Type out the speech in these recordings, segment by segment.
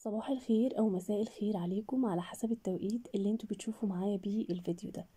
صباح الخير او مساء الخير عليكم على حسب التوقيت اللي انتوا بتشوفوا معايا بيه الفيديو ده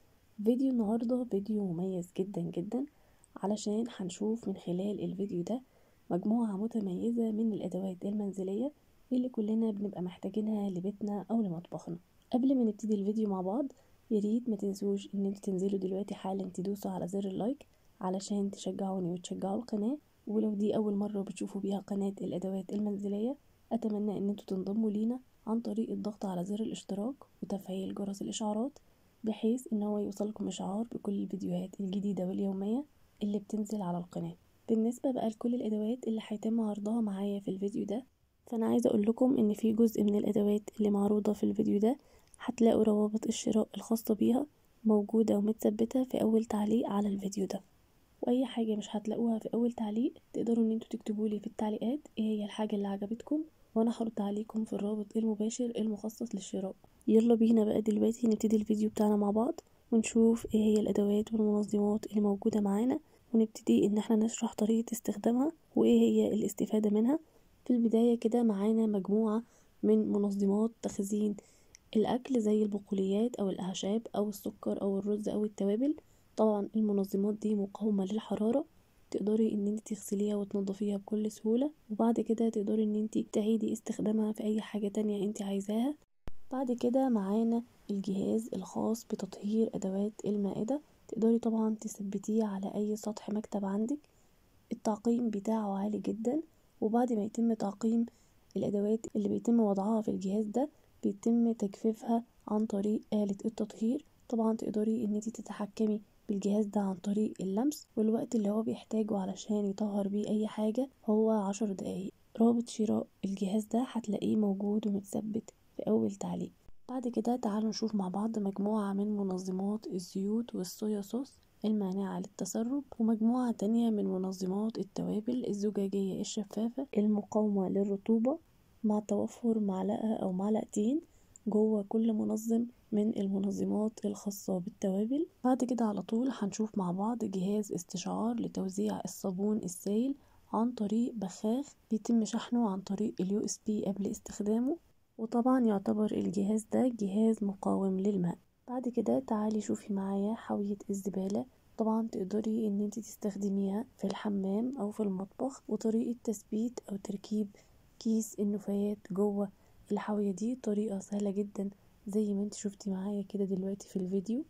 فيديو النهارده فيديو مميز جدا جدا علشان هنشوف من خلال الفيديو ده مجموعة متميزة من الادوات المنزلية اللي كلنا بنبقى محتاجينها لبيتنا او لمطبخنا قبل ما نبتدي الفيديو مع بعض ياريت ما تنسوش ان انتوا تنزلوا دلوقتي حالا تدوسوا على زر اللايك علشان تشجعوني وتشجعوا القناة ولو دي اول مرة بتشوفوا بيها قناة الادوات المنزلية اتمنى ان انتوا تنضموا لينا عن طريق الضغط على زر الاشتراك وتفعيل جرس الاشعارات بحيث ان هو يوصلكم اشعار بكل الفيديوهات الجديدة واليومية اللي بتنزل على القناة بالنسبة بقى لكل الادوات اللي هيتم عرضها معايا في الفيديو ده فانا عايزة اقول لكم ان في جزء من الادوات اللي معروضة في الفيديو ده هتلاقوا روابط الشراء الخاصة بيها موجودة ومتثبتة في اول تعليق على الفيديو ده واي حاجة مش هتلاقوها في اول تعليق تقدروا ان انتوا تكتبوا لي في التعليقات ايه هي الحاجة اللي عجبتكم وانا هرد عليكم في الرابط المباشر المخصص للشراء يلا بينا بقى دلوقتي نبتدي الفيديو بتاعنا مع بعض ونشوف ايه هي الادوات والمنظمات اللي موجودة معانا ونبتدي ان احنا نشرح طريقة استخدامها وايه هي الاستفادة منها في البداية كده معانا مجموعة من منظمات تخزين الاكل زي البقوليات او الاعشاب او السكر او الرز او التوابل طبعا المنظمات دي مقاومة للحرارة تقدري ان انت تغسليها وتنضفيها بكل سهولة وبعد كده تقدري ان انت تعيدي استخدامها في اي حاجة تانية انت عايزاها بعد كده معانا الجهاز الخاص بتطهير ادوات المائدة تقدري طبعا تثبتيه على اي سطح مكتب عندك التعقيم بتاعه عالي جدا وبعد ما يتم تعقيم الادوات اللي بيتم وضعها في الجهاز ده بيتم تجفيفها عن طريق آلة التطهير طبعا تقدري ان انت تتحكمي بالجهاز ده عن طريق اللمس والوقت اللي هو بيحتاجه علشان يطهر بيه اي حاجة هو عشر دقايق رابط شراء الجهاز ده هتلاقيه موجود ومتثبت في اول تعليق بعد كده تعالوا نشوف مع بعض مجموعة من منظمات الزيوت والصويا صوص المانعة للتسرب ومجموعة تانية من منظمات التوابل الزجاجية الشفافة المقاومة للرطوبة مع توفر معلقة أو معلقتين جوه كل منظم من المنظمات الخاصة بالتوابل بعد كده على طول هنشوف مع بعض جهاز استشعار لتوزيع الصابون السائل عن طريق بخاخ بيتم شحنه عن طريق اليو اس بي قبل استخدامه وطبعا يعتبر الجهاز ده جهاز مقاوم للماء بعد كده تعالي شوفي معايا حاوية الزبالة طبعا تقدري ان انت تستخدميها في الحمام او في المطبخ وطريقة تثبيت او تركيب كيس النفايات جوه الحاوية دي طريقة سهلة جدا زي ما انت شفتي معايا كده دلوقتي في الفيديو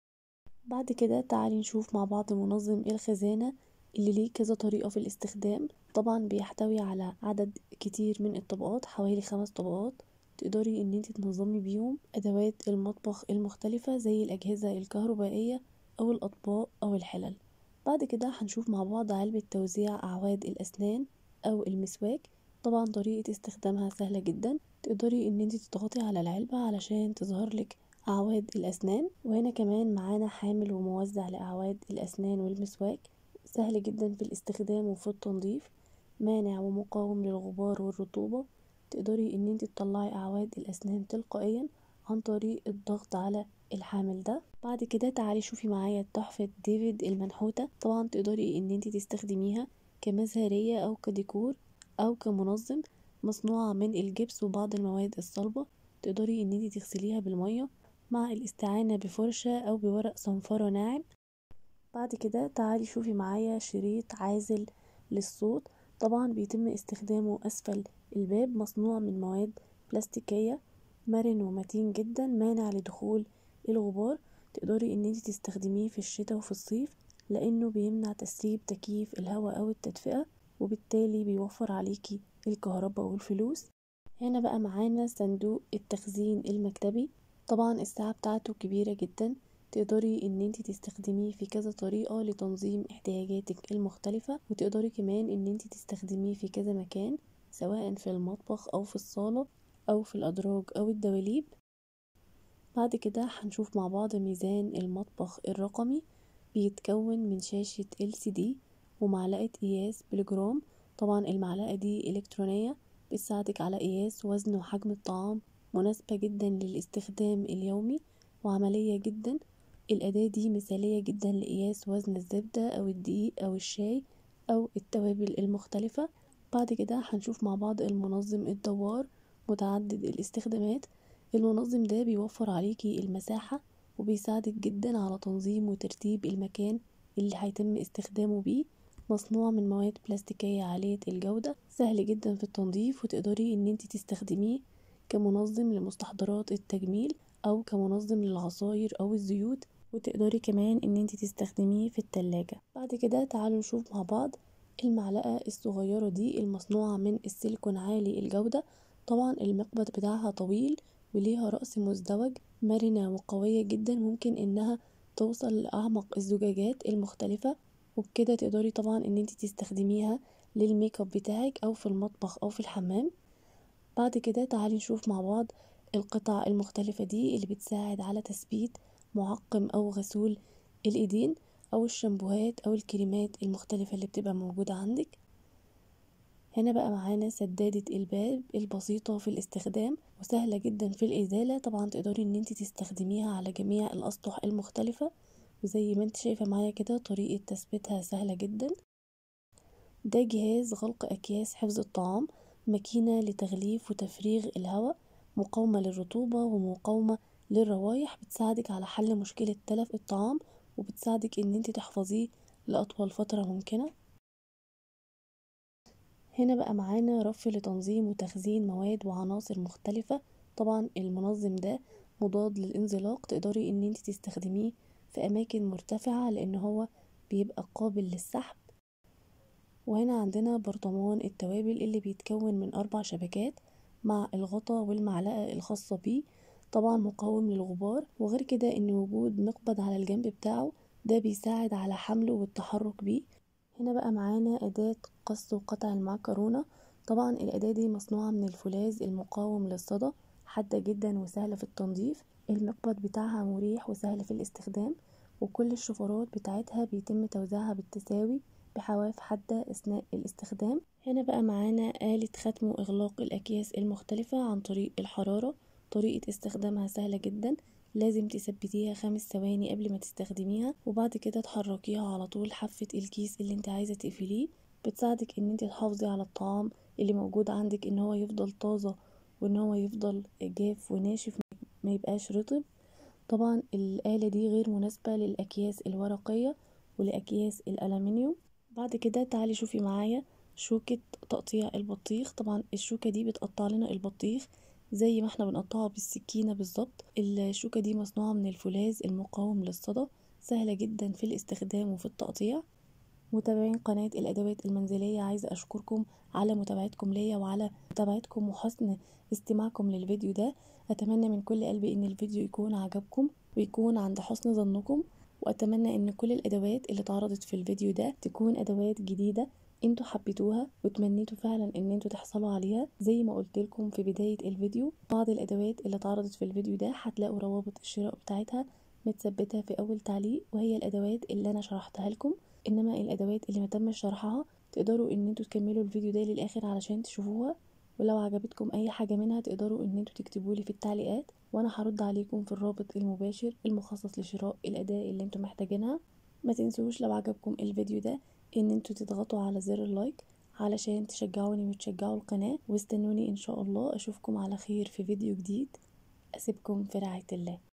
بعد كده تعالي نشوف مع بعض منظم الخزانة اللي ليه كذا طريقة في الاستخدام طبعا بيحتوي على عدد كتير من الطبقات حوالي خمس طبقات تقدري ان انت تنظمي بيهم ادوات المطبخ المختلفة زي الاجهزة الكهربائية او الاطباق او الحلل بعد كده هنشوف مع بعض علبة توزيع اعواد الاسنان او المسواك طبعا طريقة استخدامها سهلة جدا تقدري ان انت تضغطي على العلبة علشان تظهر لك اعواد الاسنان وهنا كمان معانا حامل وموزع لاعواد الاسنان والمسواك سهل جدا في الاستخدام وفي التنظيف مانع ومقاوم للغبار والرطوبة تقدري ان انت تطلعي اعواد الاسنان تلقائيا عن طريق الضغط على الحامل ده بعد كده تعالي شوفي معايا تحفة ديفيد المنحوتة طبعا تقدري ان انت تستخدميها كمزهرية او كديكور او كمنظم مصنوعة من الجبس وبعض المواد الصلبة تقدري ان انت تغسليها بالمية مع الاستعانة بفرشة او بورق صنفرة ناعم بعد كده تعالي شوفي معايا شريط عازل للصوت طبعا بيتم استخدامه اسفل الباب مصنوع من مواد بلاستيكية مرن ومتين جدا مانع لدخول الغبار تقدري ان انت تستخدميه في الشتاء وفي الصيف لانه بيمنع تسريب تكييف الهواء او التدفئة وبالتالي بيوفر عليكي الكهرباء والفلوس هنا بقى معانا صندوق التخزين المكتبي طبعا الساعة بتاعته كبيرة جدا تقدري ان انت تستخدميه في كذا طريقة لتنظيم احتياجاتك المختلفة وتقدري كمان ان انت تستخدميه في كذا مكان سواء في المطبخ او في الصالة او في الادراج او الدواليب بعد كده هنشوف مع بعض ميزان المطبخ الرقمي بيتكون من شاشة LCD ومعلقة قياس بالجرام طبعا المعلقة دي إلكترونية بتساعدك على قياس وزن وحجم الطعام مناسبة جدا للاستخدام اليومي وعملية جدا الأداة دي مثالية جدا لقياس وزن الزبدة أو الدقيق أو الشاي أو التوابل المختلفة بعد كده هنشوف مع بعض المنظم الدوار متعدد الاستخدامات المنظم ده بيوفر عليكي المساحة وبيساعدك جدا على تنظيم وترتيب المكان اللي هيتم استخدامه بيه مصنوع من مواد بلاستيكية عالية الجودة سهل جدا في التنظيف وتقدري ان انت تستخدميه كمنظم لمستحضرات التجميل او كمنظم للعصاير او الزيوت وتقدري كمان ان انت تستخدميه في التلاجة بعد كده تعالوا نشوف مع بعض المعلقة الصغيرة دي المصنوعة من السيليكون عالي الجودة طبعا المقبض بتاعها طويل وليها رأس مزدوج مرنة وقوية جدا ممكن انها توصل لأعمق الزجاجات المختلفة وبكده تقدري طبعا ان انت تستخدميها للميك اب بتاعك او في المطبخ او في الحمام بعد كده تعالي نشوف مع بعض القطع المختلفة دي اللي بتساعد على تثبيت معقم او غسول الايدين او الشامبوهات او الكريمات المختلفة اللي بتبقى موجودة عندك هنا بقى معانا سدادة الباب البسيطة في الاستخدام وسهلة جدا في الإزالة طبعا تقدري ان انت تستخدميها على جميع الأسطح المختلفة وزي ما انت شايفة معايا كده طريقة تثبيتها سهلة جدا ده جهاز غلق أكياس حفظ الطعام ماكينة لتغليف وتفريغ الهواء مقاومة للرطوبة ومقاومة للروايح بتساعدك على حل مشكلة تلف الطعام وبتساعدك ان انت تحفظيه لأطول فترة ممكنة هنا بقى معانا رف لتنظيم وتخزين مواد وعناصر مختلفة طبعا المنظم ده مضاد للانزلاق تقدري ان انت تستخدميه في اماكن مرتفعة لان هو بيبقى قابل للسحب وهنا عندنا برطمان التوابل اللي بيتكون من اربع شبكات مع الغطا والمعلقة الخاصة بيه طبعا مقاوم للغبار وغير كده ان وجود مقبض على الجنب بتاعه ده بيساعد على حمله والتحرك بيه هنا بقى معانا أداة قص وقطع المعكرونة طبعا الأداة دي مصنوعة من الفولاذ المقاوم للصدى حادة جدا وسهلة في التنظيف المقبض بتاعها مريح وسهل في الاستخدام وكل الشفرات بتاعتها بيتم توزيعها بالتساوي بحواف حادة أثناء الاستخدام هنا بقى معانا آلة ختم وإغلاق الأكياس المختلفة عن طريق الحرارة طريقة استخدامها سهلة جدا لازم تثبتيها خمس ثواني قبل ما تستخدميها وبعد كده تحركيها على طول حافة الكيس اللي انت عايزة تقفليه بتساعدك ان انت تحافظي على الطعام اللي موجود عندك ان هو يفضل طازة وان هو يفضل جاف وناشف ما يبقاش رطب طبعا الآلة دي غير مناسبة للأكياس الورقية ولأكياس الألمنيوم بعد كده تعالي شوفي معايا شوكة تقطيع البطيخ طبعا الشوكة دي بتقطع لنا البطيخ زي ما احنا بنقطعها بالسكينة بالظبط الشوكة دي مصنوعة من الفولاذ المقاوم للصدى سهلة جدا في الاستخدام وفي التقطيع متابعين قناة الأدوات المنزلية عايزة أشكركم على متابعتكم ليا وعلى متابعتكم وحسن استماعكم للفيديو ده أتمنى من كل قلبي إن الفيديو يكون عجبكم ويكون عند حسن ظنكم وأتمنى إن كل الأدوات اللي اتعرضت في الفيديو ده تكون أدوات جديدة انتوا حبيتوها وتمنيتوا فعلا ان انتوا تحصلوا عليها زي ما قلت لكم في بداية الفيديو بعض الادوات اللي اتعرضت في الفيديو ده هتلاقوا روابط الشراء بتاعتها متثبتة في اول تعليق وهي الادوات اللي انا شرحتها لكم انما الادوات اللي ما تمش شرحها تقدروا ان انتوا تكملوا الفيديو ده للاخر علشان تشوفوها ولو عجبتكم اي حاجة منها تقدروا ان انتوا تكتبوا لي في التعليقات وانا هرد عليكم في الرابط المباشر المخصص لشراء الاداة اللي انتوا محتاجينها ما تنسوش لو عجبكم الفيديو ده ان انتوا تضغطوا على زر اللايك علشان تشجعوني وتشجعوا القناة واستنوني ان شاء الله اشوفكم على خير في فيديو جديد اسيبكم في رعاية الله